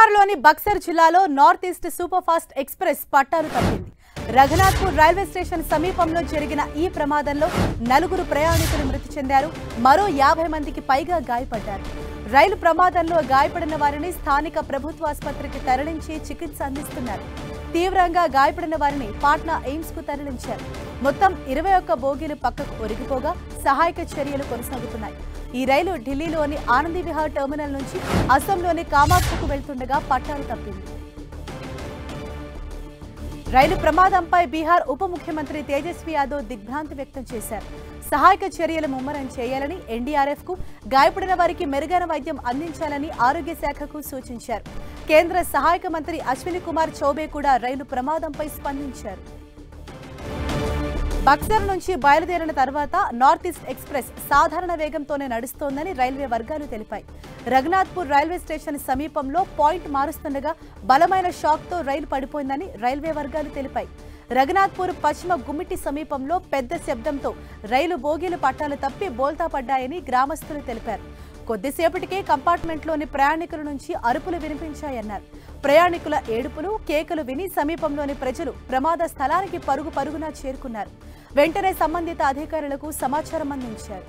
బీహార్లోని బక్సర్ జిల్లాలో north east super fast express పట్టాలు తప్పింది రఘునాథ్పూర్ రైల్వే స్టేషన్ సమీపంలో జరిగిన ఈ ప్రమాదంలో నలుగురు ప్రయాణికులు మృతి చెందారు మరో యాభై మందికి పైగా గాయపడ్డారు రైలు ప్రమాదంలో గాయపడిన వారిని స్థానిక ప్రభుత్వ ఆసుపత్రికి తరలించి చికిత్స అందిస్తున్నారు తీవ్రంగా గాయపడిన వారిని పాట్నా ఎయిమ్స్ కు తరలించారు మొత్తం ఇరవై ఒక్క బోగీలు పక్కకు ఒరిగిపోగా సహాయక చర్యలు కొనసాగుతున్నాయి ఈ రైలు ఢిల్లీలోని ఆనందీ విహార్ టెర్మినల్ నుంచి అస్సాంలోని కామాఖ్యకు వెళ్తుండగా పట్టాలు తప్పింది రైలు ప్రమాదంపై బీహార్ ఉప ముఖ్యమంత్రి తేజస్వి యాదవ్ దిగ్భ్రాంతి వ్యక్తం చేశారు సహాయక చర్యలు ముమ్మరం చేయాలని ఎన్డీఆర్ఎఫ్ కు గాయపడిన వారికి మెరుగైన వైద్యం అందించాలని ఆరోగ్య శాఖకు సూచించారు కేంద్ర సహాయక మంత్రి అశ్విని కుమార్ చౌబే కూడా రైలు ప్రమాదంపై స్పందించారు బక్సర్ నుంచి బయలుదేరిన తర్వాత నార్త్ ఈస్ట్ ఎక్స్ప్రెస్ సాధారణ వేగంతోనే నడుస్తోందని రైల్వే వర్గాలు తెలిపాయి రఘునాథ్పూర్ రైల్వే స్టేషన్ సమీపంలో పాయింట్ మారుస్తుండగా బలమైన షాక్తో రైలు పడిపోయిందని రైల్వే వర్గాలు తెలిపాయి రఘునాథ్పూర్ పశ్చిమ గుమ్మిటి సమీపంలో పెద్ద శబ్దంతో రైలు బోగీలు పట్టాలు తప్పి బోల్తా పడ్డాయని గ్రామస్తులు తెలిపారు కొద్దిసేపటికే కంపార్ట్మెంట్లోని ప్రయాణికుల నుంచి అరుపులు వినిపించాయన్నారు ప్రయాణికుల ఏడుపులు కేకలు విని సమీపంలోని ప్రజలు ప్రమాద స్థలానికి పరుగు పరుగున చేరుకున్నారు వెంటనే సంబంధిత అధికారులకు సమాచారం అందించారు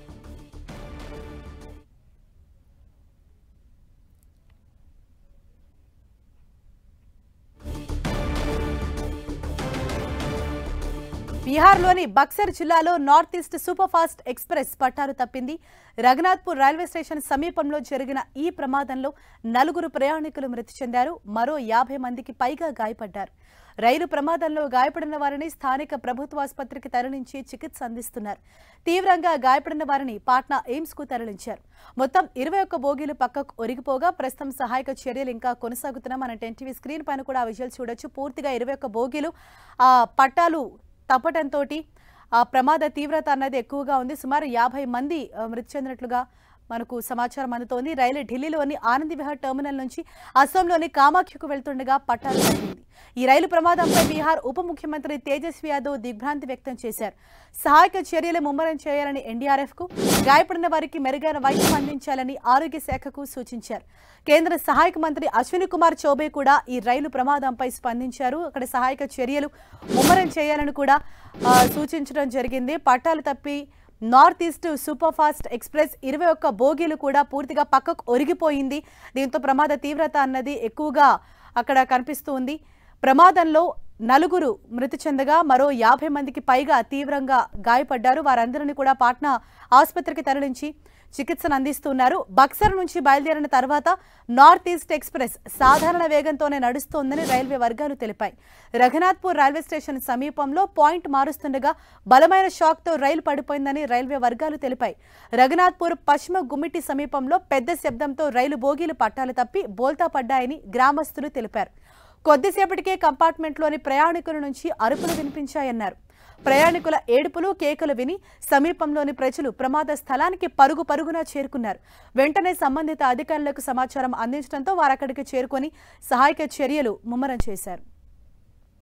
బీహార్లోని బక్సర్ జిల్లాలో north east super fast express పట్టాలు తప్పింది రఘునాథ్పూర్ రైల్వే స్టేషన్ సమీపంలో జరిగిన ఈ ప్రమాదంలో నలుగురు ప్రయాణికులు మృతి చెందారు మరో యాభై మందికి పైగా గాయపడ్డారు రైలు ప్రమాదంలో గాయపడిన వారిని స్థానిక ప్రభుత్వ ఆసుపత్రికి తరలించి చికిత్స అందిస్తున్నారు తీవ్రంగా గాయపడిన వారిని పాట్నా ఎయిమ్స్ కు తరలించారు మొత్తం ఇరవై ఒక్క బోగీలు పక్కకు ఒరిగిపోగా ప్రస్తుతం సహాయక చర్యలు ఇంకా కొనసాగుతున్నాం మన టెన్ టీవీ స్క్రీన్ పైన కూడా ఆ విజువల్ చూడొచ్చు పూర్తిగా ఇరవై ఒక్క బోగీలు ఆ పట్టాలు తప్పటంతో ఆ ప్రమాద తీవ్రత అన్నది ఎక్కువగా ఉంది సుమారు యాభై మంది ఆ, మృతి చెందినట్లుగా మనకు సమాచారం అందుతోంది రైలు ఢిల్లీలోని ఆనంద్ విహార్ టెర్మినల్ నుంచి అస్సాంలోని కామాఖ్యకు వెళ్తుండగా పట్టాలు తగ్గింది ఈ రైలు ప్రమాదంపై బీహార్ ఉప ముఖ్యమంత్రి తేజస్వి యాదవ్ దిగ్భ్రాంతి వ్యక్తం చేశారు సహాయక చర్యలు ముమ్మరం చేయాలని ఎన్డీఆర్ఎఫ్ కు గాయపడిన వారికి మెరుగైన వైద్యం అందించాలని ఆరోగ్య శాఖకు సూచించారు కేంద్ర సహాయక మంత్రి అశ్విని కుమార్ చౌబే కూడా ఈ రైలు ప్రమాదంపై స్పందించారు అక్కడ సహాయక చర్యలు ముమ్మరం చేయాలని కూడా ఆ, సూచించడం జరిగింది పట్టాలు తప్పి north east super fast express ఇరవై ఒక్క బోగీలు కూడా పూర్తిగా పక్కకు ఒరిగిపోయింది దీంతో ప్రమాద తీవ్రత అన్నది ఎక్కువగా అక్కడ కనిపిస్తూ ఉంది ప్రమాదంలో నలుగురు మృతి చెందగా మరో యాభై మందికి పైగా తీవ్రంగా గాయపడ్డారు వారందరినీ కూడా పాట్నా ఆసుపత్రికి తరలించి చికిత్సను అందిస్తున్నారు బక్సర్ నుంచి బయలుదేరిన తర్వాత నార్త్ ఈస్ట్ ఎక్స్ప్రెస్ సాధారణ వేగంతోనే నడుస్తోందని రైల్వే వర్గాలు తెలిపాయి రఘునాథ్పూర్ రైల్వే స్టేషన్ సమీపంలో పాయింట్ మారుస్తుండగా బలమైన షాక్తో రైలు పడిపోయిందని రైల్వే వర్గాలు తెలిపాయి రఘునాథ్పూర్ పశ్చిమ గుమ్మిటి సమీపంలో పెద్ద శబ్దంతో రైలు బోగీలు పట్టాలు తప్పి బోల్తా పడ్డాయని గ్రామస్తులు తెలిపారు కొద్దిసేపటికే కంపార్ట్మెంట్లోని ప్రయాణికుల నుంచి అరుపులు వినిపించాయన్నారు ప్రయాణికుల ఏడుపులు కేకలు విని సమీపంలోని ప్రజలు ప్రమాద స్థలానికి పరుగు పరుగున చేరుకున్నారు వెంటనే సంబంధిత అధికారులకు సమాచారం అందించడంతో వారు అక్కడికి చేరుకొని సహాయక చర్యలు ముమ్మరం చేశారు